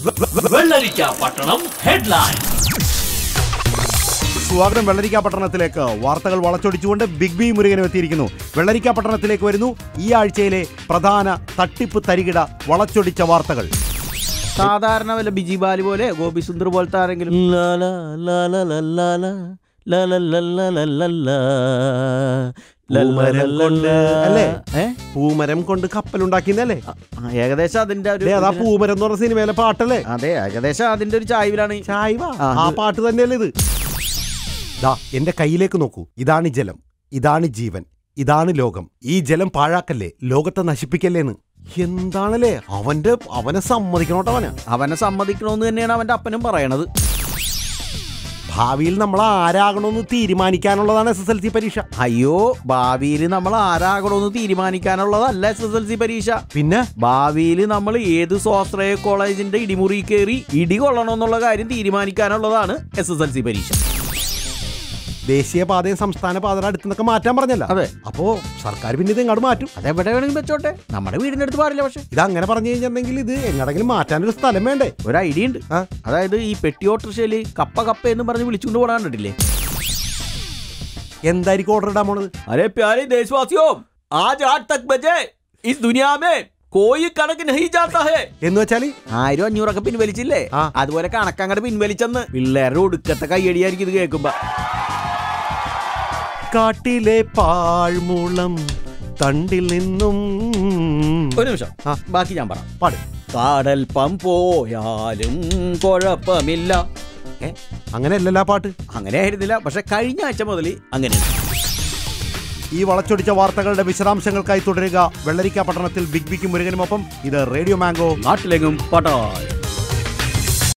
വെള്ളരിക്ക പട്ടണം ഹെഡ്ലൈൻ സ്വാഗതം വെള്ളരിക്ക പട്ടണത്തിലേക്ക് വാർത്തകൾ വളച്ചൊടിച്ചുകൊണ്ട് ബിഗ് ബി മുരുകനും എത്തിയിരിക്കുന്നു വെള്ളരിക്ക പട്ടണത്തിലേക്ക് വരുന്നു ഈ ആഴ്ചയിലെ പ്രധാന തട്ടിപ്പ് തരികിട വളച്ചൊടിച്ച വാർത്തകൾ സാധാരണ വല്ല ബിജി ബാലി പോലെ ഗോപി സുന്ദർ പോലത്തെ ആരെങ്കിലും പൂമരം കൊണ്ട് അല്ലേ? ഏ? പൂമരം കൊണ്ട് കപ്പലുണ്ടാക്കിയെന്നല്ലേ ആ, ഏകദേശം അതിന്റെ ഒരു ദേ, അതാ പൂമരം എന്ന് പറഞ്ഞ സിനിമയിലെ പാട്ടല്ലേ അതെ ഏകദേശം അതിന്റെ ഒരു ചായ്വിലാണ് ഈ- ചായ്വ ആ, ആ ഇത്- പാട്ട് തന്നെയല്ലേ ഇത് ദാ എന്റെ കയ്യിലേക്ക് നോക്കൂ ഇതാണ് ജലം ഇതാണ് ജീവൻ ഇതാണ് ലോകം ഈ ജലം പാഴാക്കല്ലേ ലോകത്തെ നശിപ്പിക്കല്ലേന്ന് എന്താണല്ലേ അവന്റെ അവനെ സമ്മതിക്കണോട്ടവന് അവനെ സമ്മതിക്കണമെന്ന് തന്നെയാണ് അവന്റെ അപ്പനും പറയണത് ഭാവിയിൽ നമ്മൾ ആരാകണമെന്ന് തീരുമാനിക്കാനുള്ളതാണ് എസ് എസ് എൽ സി പരീക്ഷ അയ്യോ ഭാവിയിൽ നമ്മൾ ആരാകണമെന്ന് തീരുമാനിക്കാനുള്ളതല്ല എസ് എസ് എൽ സി പരീക്ഷ പിന്നെ ഭാവിയിൽ നമ്മൾ ഏത് സ്വാശ്രയ കോളേജിന്റെ ഇടിമുറി കയറി ഇടി കൊള്ളണമെന്നുള്ള കാര്യം തീരുമാനിക്കാനുള്ളതാണ് എസ് എസ് എൽ സി പരീക്ഷ ദേശീയപാതയും സംസ്ഥാന പാതയുടെ അടുത്തുനിന്നൊക്കെ മാറ്റാൻ പറഞ്ഞല്ല അതെ അപ്പോ സർക്കാർ പിന്നെ ഇത് എങ്ങോട്ട് മാറ്റും അതെവിടെ വേണമെങ്കിലും വെച്ചോട്ടെ നമ്മുടെ വീടിന്റെ അടുത്ത് പാടില്ല പക്ഷെ ഇത് അങ്ങനെ പറഞ്ഞു കഴിഞ്ഞിട്ടുണ്ടെങ്കിൽ ഇത് എങ്ങടെങ്കിലും മാറ്റാനൊരു സ്ഥലം വേണ്ടേ ഒരു ഐഡിയ ഉണ്ട് ആ. അതായത് ഈ പെട്ടി ഓട്ടർഷയില് കപ്പ കപ്പ എന്ന് പറഞ്ഞ് വിളിച്ചുകൊണ്ട് പോകാൻ കണ്ടിട്ടില്ലേ എന്തായിരിക്കും ഓർഡർ ഇടാൻ പോണത് अरे प्यारे देशवासियों आज आठ तक बजे इस दुनिया में कोई കണക്ക് नहीं जाता है എന്ന് വെച്ചാല് ആയിരം അഞ്ഞൂറൊക്കെ പിൻവലിച്ചില്ലേ ആ. അതുപോലെ കണക്കങ്ങോട്ട് പിൻവലിച്ചെന്ന് പിള്ളേരുടെ ഒടുക്കത്തെ കയ്യടിയായിരിക്കും ഇത് കേൾക്കുമ്പോ കാട്ടിലെ പാഴ്മൂളം തണ്ടിൽ നിന്നും ഒരു നിമിഷം ആ. ബാക്കി ഞാൻ പറ പാട് കാടൽപ്പം പോയാലും കുഴപ്പമില്ല ഏ അങ്ങനെയല്ലല്ല ആ പാട്ട് അങ്ങനെ ആയിരുന്നില്ല പക്ഷെ കഴിഞ്ഞ ആഴ്ച മുതൽ അങ്ങനെയാണ് ഈ വളച്ചൊടിച്ച വാർത്തകളുടെ വിശദാംശങ്ങൾക്കായി തുടരുക വെള്ളരിക്ക പട്ടണത്തിൽ ബിഗ് ബിക്ക് മുരുകനുമൊപ്പം ഇത് റേഡിയോ മാംഗോ നാട്ടിലെങ്ങും പട്ടാൾ